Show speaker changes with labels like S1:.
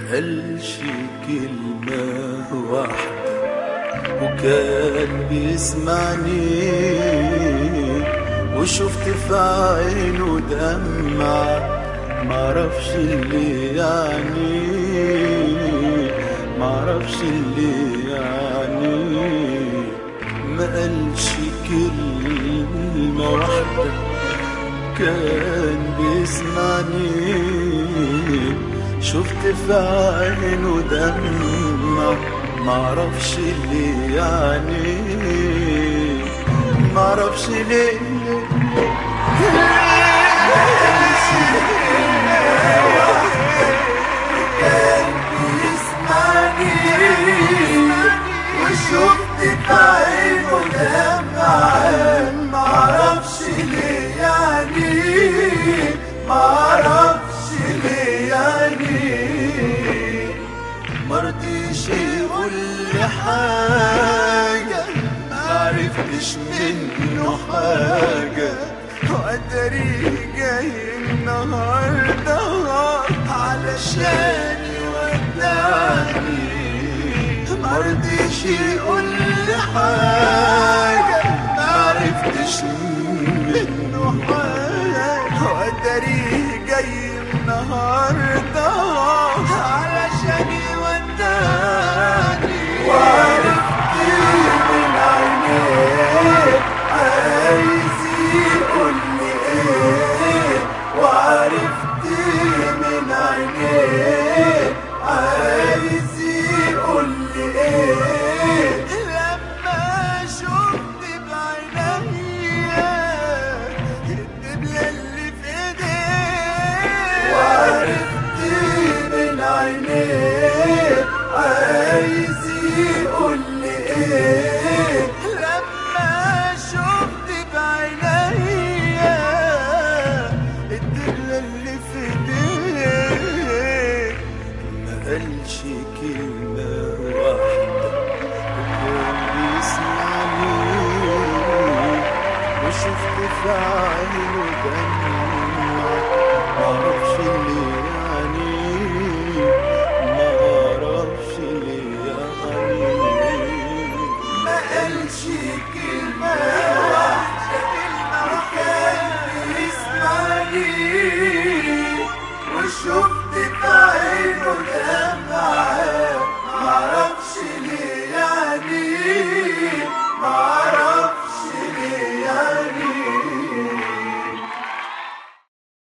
S1: قالش كلمة واحدة وكان بيسمعني وشفت في عينه دمعة معرفش اللي يعني معرفش اللي يعني ما قالش كلمة واحدة كان بيسمعني شفت في عينه دمع معرفش اللي يعني معرفش ليه
S2: وشفت في عينه دمعة معرفش ليه يعني معرفش ليه يعني
S1: مرضيش يقول لي حاجة معرفتش منه حاجة وقدري جاي النهاردة علشان يودعني مرضيش يقول لي حاجة معرفتش منه حاجة وقدري جاي النهاردة علشان يودعني
S2: وعرفت من عينيه عايز يقول لي ايه وعرفت من عينيه عايز يقول لي ايه
S1: لما شفت بعينيا الدبلة اللي في ايديه
S2: وعرفت من عينيه عايز يقول لي ايه
S1: لما شفت بعينيا الدبلة اللي في ايديه ما قالش كلمة واحدة وكان بيسمعني وشفت في عينه دمع معرفش اللي يعني معرفش اللي يعني
S2: ما قالش كلمة واحدة كلمة كان يسمعني وشوف